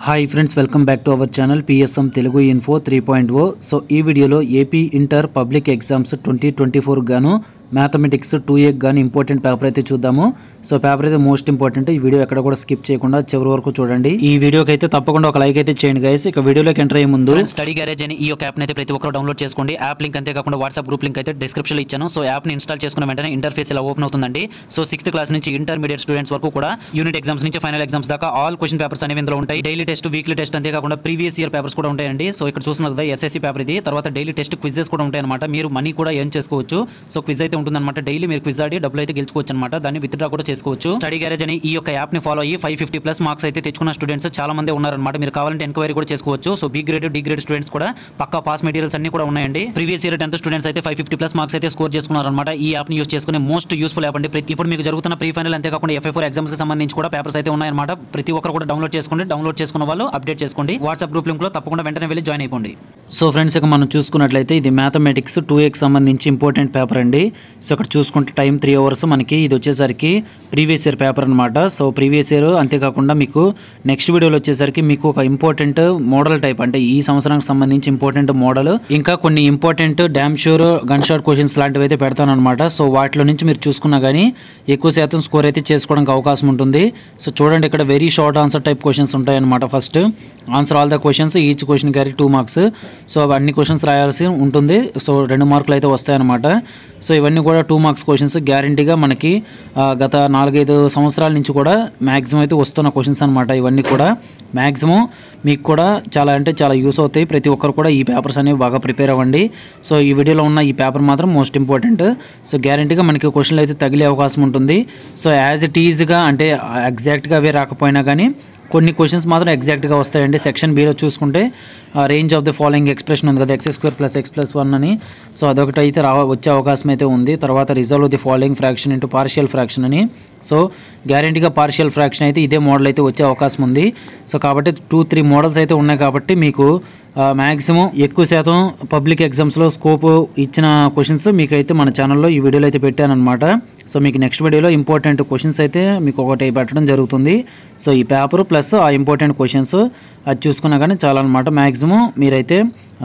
hi friends welcome back to our channel PSM Telugu info three point O so ఈ వీడియోలో AP inter public exams twenty twenty four గాను mathematics two A గాను important paper అయితే చూద్దాము so paper అయితే most important ఈ video ఎక్కడ కూడా స్కిప్ చేయకుండా చివరి వరకు చూడండి ఈ వీడియోకి అయితే తప్పకుండా ఒక లైక్ అయితే చేయండి గైస్ ఇక వీడియోలోకి ఎంటర్ అయ్యే ముందు స్టడీ గ్యారేజ్ అని ఈ యొక్క యాప్ అయితే ప్రతి ఒక్కరు డౌన్లోడ్ చేసుకోండి యాప్ లింక్ అంతేకాకుండా వాట్సాప్ గ్రూప్ లింక్ అయితే డిస్క్రిప్షన్ లో ఇచ్చాను సో యాప్ ని ఇన్స్టాల్ చేసుకున్న వెంటనే ఇంటర్ఫేస్ ఇలా ఓపెన్ అవుతుందండి సో సిక్స్త్ క్లాస్ నుంచి ఇంటర్మీడియట్ స్టూడెంట్స్ వరకు కూడా యూనిట్ ఎగ్జామ్స్ నుంచి ఫైనల్ ఎగ్జామ్స్ దాకా ఆల్ క్వశ్చన్ పేపర్స్ అనేవి ఇందులో ఉంటాయి డైలీ టెస్ట్ వీక్లీ టెస్ట్ అంతేకాకుండా ప్రీవియస్ ఇయర్ పేపర్స్ కూడా ఉంటాయండి సో ఇక్కడ చూస్తున్నారు కదా ఎస్ఎస్సీ పేపర్ ఇది తర్వాత డైలీ టెస్ట్ క్విజెస్ కూడా ఉంటాయి అనమాట మీరు మనీ కూడా ఎర్న్ చేసుకోవచ్చు సో క్విజ్ అయితే ఉంటుందన్నమాట డైలీ మీరు క్విజ్ ఆడి డబ్బులు అయితే గెలుచుకోవచ్చు అనమాట దాన్ని విత్డ్రా కూడా చేసుకోవచ్చు స్టడీ గ్యారేజ్ అని ఈ యొక్క యాప్ ని ఫాలో అయ్యి ఫైవ్ ఫిఫ్టీ ప్లస్ మార్క్స్ అయితే తెచ్చుకున్న స్టూడెంట్స్ చాలా మంది ఉన్నారనమాట మీరు కావాలంటే ఎంక్వైరీ కూడా చేసుకోవచ్చు so B grade D grade students కూడా పక్కా పాస్ మెటీరియల్స్ అన్ని కూడా ఉన్నాయండి ప్రీవియస్ ఇయర్ టెన్త్ స్టూడెంట్స్ అయితే ఫైవ్ ఫిఫ్టీ ప్లస్ మార్క్స్ అయితే స్కోర్ చేసుకున్నారనమాట ఈ యాప్ ని యూస్ చేసుకునే మోస్ట్ యూస్ఫుల్ యాప్ అండి ప్రతి ఇప్పుడు మీకు జరుగుతున్న ప్రీ ఫైనల్ అంతేకాకుండా ఎఫ్ఐ ఫోర్ ఎగ్జామ్స్ కి సంబంధించి కూడా పేపర్స్ అయితే ఉన్నాయన్నమాట ప్రతి ఒక్కరు కూడా డౌన్లోడ్ చేసుకోండి డౌన్లోడ్ చేసుకున్న వాళ్ళు అప్డేట్ చేసుకోండి వాట్సాప్ గ్రూప్ లింక్ లో తప్పకుండా వెంటనే వెళ్ళి జాయిన్ అయిపోండి సో ఫ్రెండ్స్ ఇక మనం చూసుకున్నట్లయితే ఇది మ్యాథమెటిక్స్ టూ ఏకి సంబంధించి ఇంపార్టెంట్ పేపర్ అండి సో ఇక్కడ చూసుకుంటే టైం త్రీ అవర్స్ మనకి ఇది వచ్చేసరికి ప్రీవియస్ ఇయర్ పేపర్ అనమాట సో ప్రీవియస్ ఇయర్ అంతేకాకుండా మీకు నెక్స్ట్ వీడియోలో వచ్చేసరికి మీకు ఒక ఇంపార్టెంట్ మోడల్ టైప్ అంటే ఈ సంవత్సరానికి సంబంధించి ఇంపార్టెంట్ మోడల్ ఇంకా కొన్ని important damn sure gun shot questions లాంటివి అయితే పెడతాను అనమాట సో వాటిలో నుంచి మీరు చూసుకున్నా కానీ ఎక్కువ శాతం స్కోర్ అయితే చేసుకోవడానికి అవకాశం ఉంటుంది సో చూడండి ఇక్కడ very short answer type questions ఉంటాయన్నమాట first answer all the questions each question carry two marks so అవి అన్ని క్వశ్చన్స్ రాయాల్సి ఉంటుంది సో రెండు మార్కులు అయితే వస్తాయన్నమాట సో ఇవన్నీ కూడా టూ మార్క్స్ క్వశ్చన్స్ గ్యారంటీగా మనకి ఆ, గత నాలుగైదు సంవత్సరాల నుంచి కూడా మ్యాక్సిమం అయితే వస్తున్న క్వశ్చన్స్ అనమాట ఇవన్నీ కూడా మ్యాక్సిమం మీకు కూడా చాలా అంటే చాలా యూస్ అవుతాయి ప్రతి ఒక్కరు కూడా ఈ పేపర్స్ అనేవి బాగా ప్రిపేర్ అవ్వండి సో ఈ వీడియోలో ఉన్న ఈ పేపర్ మాత్రం మోస్ట్ ఇంపార్టెంట్ సో గ్యారంటీగా మనకి క్వశ్చన్లు అయితే తగిలే అవకాశం ఉంటుంది సో యాజ్ ఇట్ ఈజ్గా అంటే ఎగ్జాక్ట్గా అవే రాకపోయినా కానీ కొన్ని క్వశ్చన్స్ మాత్రం ఎగ్జాక్ట్గా వస్తాయండి సెక్షన్ బీలో చూసుకుంటే range of the following expression ఉంది కదా x square plus x plus one అని సో అదొకటి అయితే రా వచ్చే అవకాశం అయితే ఉంది తర్వాత resolve the following fraction into partial fraction అని సో గ్యారంటీగా పార్షియల్ ఫ్రాక్షన్ అయితే ఇదే మోడల్ అయితే వచ్చే అవకాశం ఉంది సో కాబట్టి టూ త్రీ మోడల్స్ అయితే ఉన్నాయి కాబట్టి మీకు మ్యాక్సిమం ఎక్కువ శాతం పబ్లిక్ ఎగ్జామ్స్లో స్కోప్ ఇచ్చిన క్వశ్చన్స్ మీకు అయితే మన ఛానల్లో ఈ వీడియోలో అయితే పెట్టానమాట సో మీకు నెక్స్ట్ వీడియోలో ఇంపార్టెంట్ క్వశ్చన్స్ అయితే మీకు ఒకటి పెట్టడం జరుగుతుంది సో ఈ పేపర్ ప్లస్ ఆ ఇంపార్టెంట్ క్వశ్చన్స్ అది చూసుకున్నా కానీ చాలా అనమాట మ్యాక్సిమం మీరైతే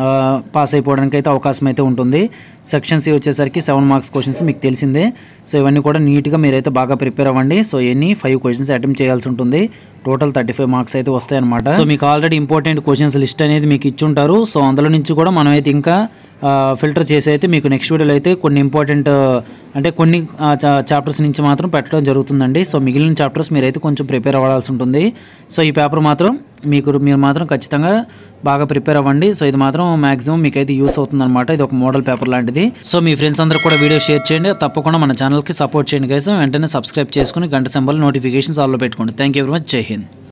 పాస్ అయిపోవడానికి అయితే అవకాశం అయితే ఉంటుంది సెక్షన్ సి వచ్చేసరికి సెవెన్ మార్క్స్ క్వశ్చన్స్ మీకు తెలిసిందే సో ఇవన్నీ కూడా నీట్గా మీరైతే బాగా ప్రిపేర్ అవ్వండి సో ఎన్ని ఫైవ్ క్వశ్చన్స్ అటెంప్ట్ చేయాల్సి ఉంటుంది టోటల్ థర్టీ ఫైవ్ మార్క్స్ అయితే వస్తాయన్నమాట సో మీకు ఆల్రెడీ ఇంపార్టెంట్ క్వశ్చన్స్ లిస్ట్ అనేది మీకు ఇచ్చుంటారు సో అందులో నుంచి కూడా మనం అయితే ఇంకా ఫిల్టర్ చేసి అయితే మీకు నెక్స్ట్ వీడియోలో అయితే కొన్ని ఇంపార్టెంట్ అంటే కొన్ని చాప్టర్స్ నుంచి మాత్రం పెట్టడం జరుగుతుందండి సో మిగిలిన చాప్టర్స్ మీరైతే కొంచెం ప్రిపేర్ అవ్వాల్సి ఉంటుంది సో ఈ పేపర్ మాత్రం మీకు మీరు మాత్రం ఖచ్చితంగా బాగా ప్రిపేర్ అవ్వండి సో ఇది మాత్రం మాక్సిమం మీకు అయితే యూస్ అవుతుంది అనమాట ఇది ఒక మోడల్ పేపర్ లాంటిది సో మీ ఫ్రెండ్స్ అందరూ కూడా వీడియో షేర్ చేయండి తప్పకుండా మన ఛానల్కి సపోర్ట్ చేయండి గైస్ వెంటనే సబ్స్క్రైబ్ చేసుకుని గంట సింబల్ నోటిఫికేషన్స్ ఆల్లో పెట్టుకోండి థ్యాంక్ యూ వెరీ మచ్ జై హింద్